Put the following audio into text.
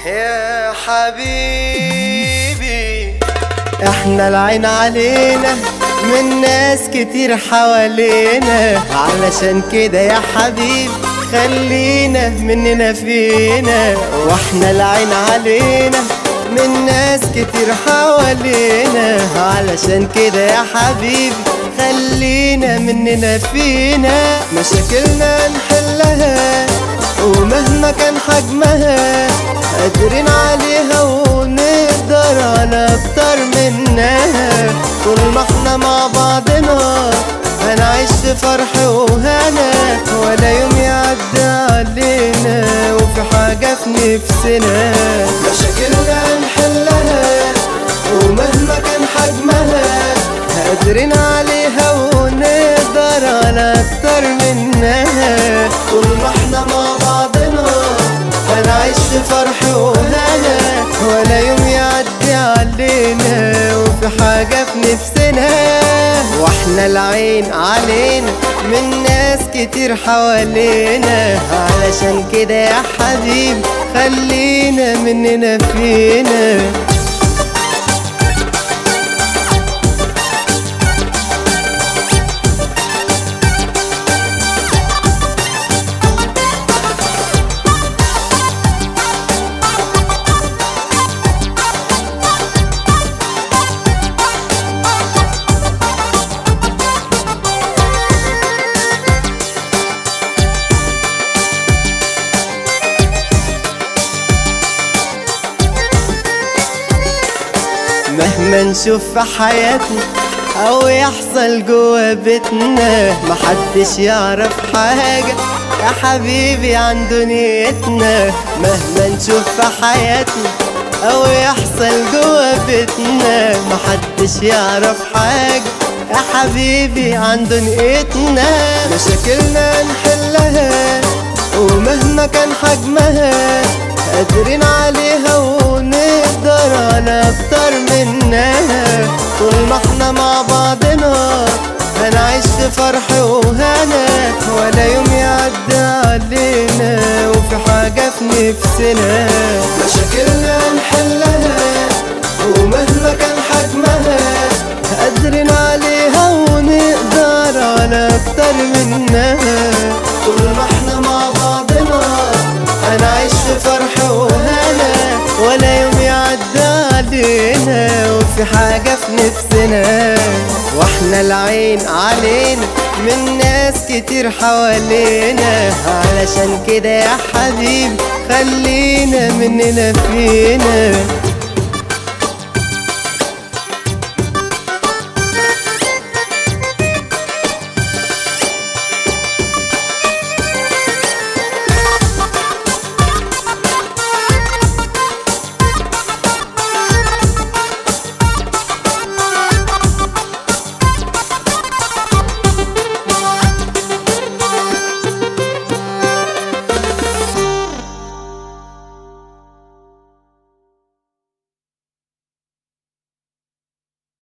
يا حبيبي احنا العين علينا من ناس كتير حوالينا علشان كده يا حبيبي خلينا مننا فينا واحنا العين علينا من ناس كتير حوالينا علشان كده يا حبيبي خلينا مننا فينا مشاكلنا نحلها ومهما كان حجمها قادرين عليها ونقدر على اكتر منها طول ما احنا مع بعضنا هنعيش في فرح وهنا ولا يوم يعدي علينا وفي حاجة في نفسنا مشاكلنا نحلها ومهما كان حجمها قادرين عليها ونقدر على اكتر منها طول ما احنا مع بعضنا هنعيش في فرح وهنا ولا يوم يعدي علينا وفي حاجة في نفسنا واحنا العين علينا من ناس كتير حوالينا علشان كده يا حبيبي خلينا مننا فينا مهما نشوف في حياتنا او يحصل جوا بيتنا محدش يعرف حاجة يا حبيبي عن دنيتنا مهما نشوف في حياتنا او يحصل جوا بيتنا محدش يعرف حاجة يا حبيبي عن دنيتنا مشاكلنا نحلها ومهما كان حجمها قادرين عليها ونقدر على اكتر منها طول ما احنا مع بعضنا هنعيش في فرح وهنا ولا يوم يعدي علينا وفي حاجة في نفسنا مشاكلنا نحلها ومهما كان حجمها قادرين عليها ونقدر على اكتر منها طول ما احنا مع بعضنا هنعيش في فرح وهنا ولا يوم يعدي علينا وفي حاجة في نفسنا واحنا العين علينا من ناس كتير حوالينا علشان كده يا حبيبي خلينا مننا فينا